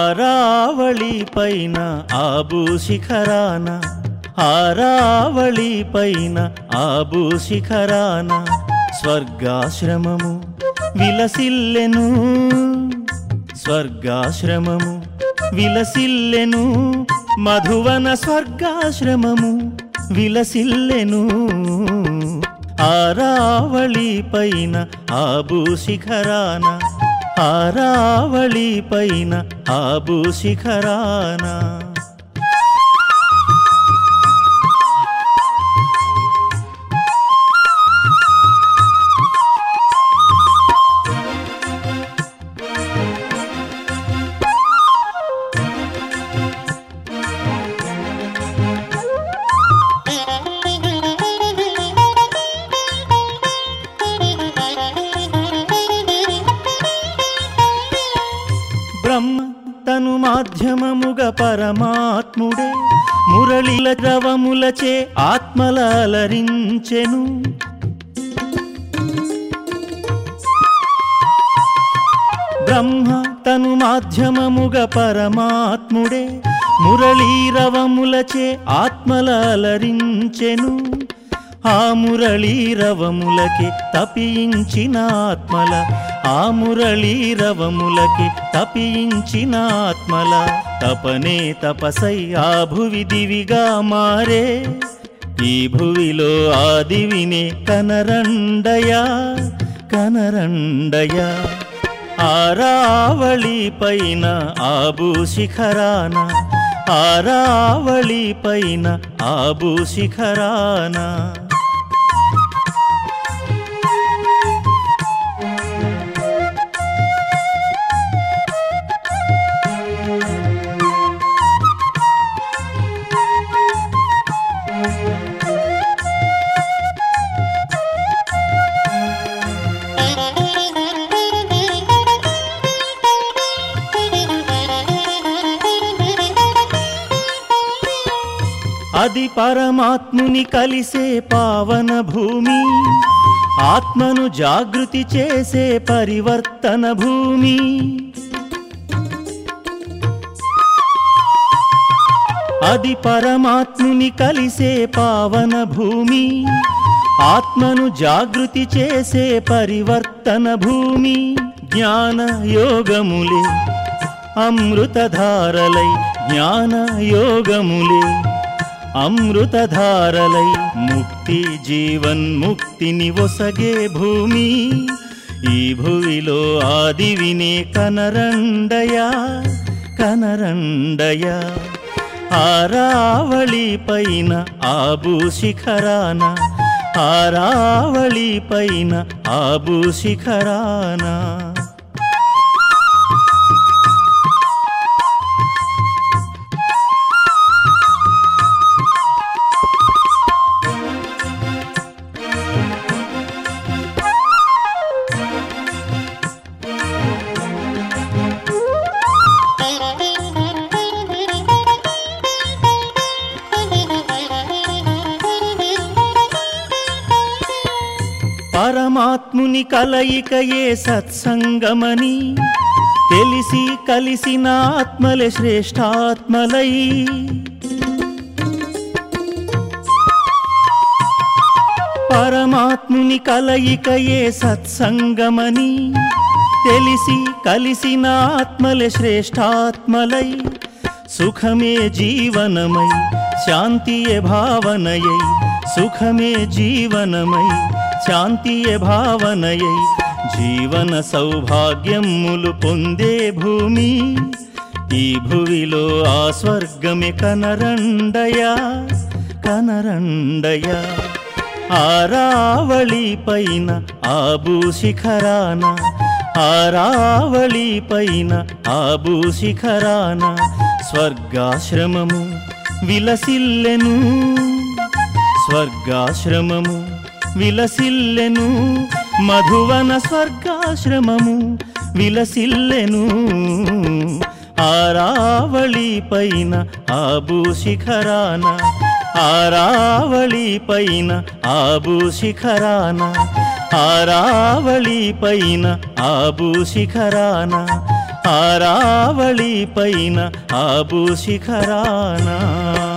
ఆరావళి పైన ఆబు శిఖరాన ఆరావళి పైన ఆబు శిఖరాన స్వర్గాశ్రమము విలసిల్లెను స్వర్గాశ్రమము విలసిల్లెను మధువన స్వర్గాశ్రమము విలసిల్లెను ఆరావళి పైన ఆబు శిఖరాన ఆరావళి పైన ఆబు శిఖరాన బ్రహ్మ తను మాధ్యమముగ పరమాత్ముడే మురళిల ద్రవములచే ఆత్మలరించెను బ్రహ్మ తను మాధ్యమముగ పరమాత్ముడే మురళీరవములచే ఆత్మలరించెను ఆ మురళీరవములకి తపించిన ఆత్మల ఆ మురళీరవములకి తపించిన ఆత్మల తపనే తపసై ఆ భువి దివిగా మారే ఈ భువిలో ఆ దివినే కనరండయా కనరండయా ఆరావళి పైన ఆబు శిఖరాన ఆరావళి పైన ఆబు శిఖరాన అది పరమాత్ముని కలిసే పావన భూమి ఆత్మను జాగృతి చేసే పరివర్తన భూమి అది పరమాత్ముని కలిసే పావన భూమి ఆత్మను జాగృతి చేసే పరివర్తన భూమి జ్ఞాన యోగములే అమృతధారలై జ్ఞాన యోగములే అమృతధారలై ముక్తి జీవన్ముక్తిని ఒసగే భూమి ఈ భువిలో ఆదివినే కనరండయా కనరండయా ఆరావళి పైన ఆబు శిఖరాన ఆరావళి పైన ఆబు శిఖరాన పరమాత్ముని కలయికయే సత్సంగమని తెలిసి కలిసిన ఆత్మలే శ్రేష్టాత్మలై పరమాత్ముని కలయికయే సత్సంగమని తెలిసి కలిసిన ఆత్మలే శ్రేష్టాత్మలై సుఖమే జీవనమై శాంతియే భావనయై సుఖమే జీవనమై శాంతియే భావనయై జీవన సౌభాగ్యములు పొందే భూమి ఈ భువిలో ఆ స్వర్గమే కనరండయా కనరండయా ఆరావళి పైన ఆబు శిఖరాన ఆరావళి పైన ఆబు శిఖరాన స్వర్గాశ్రమము విలసిల్లెను స్వర్గాశ్రమము విలసిల్లెను మధువన స్వర్గాశ్రమము విలసిల్లెను ఆరావళి పైన ఆబు శిఖరాన ఆరావళి పైన ఆబు శిఖరాన ఆరావళి పైన ఆబు శిఖరాన ఆరావళి పైన ఆబు శిఖరానా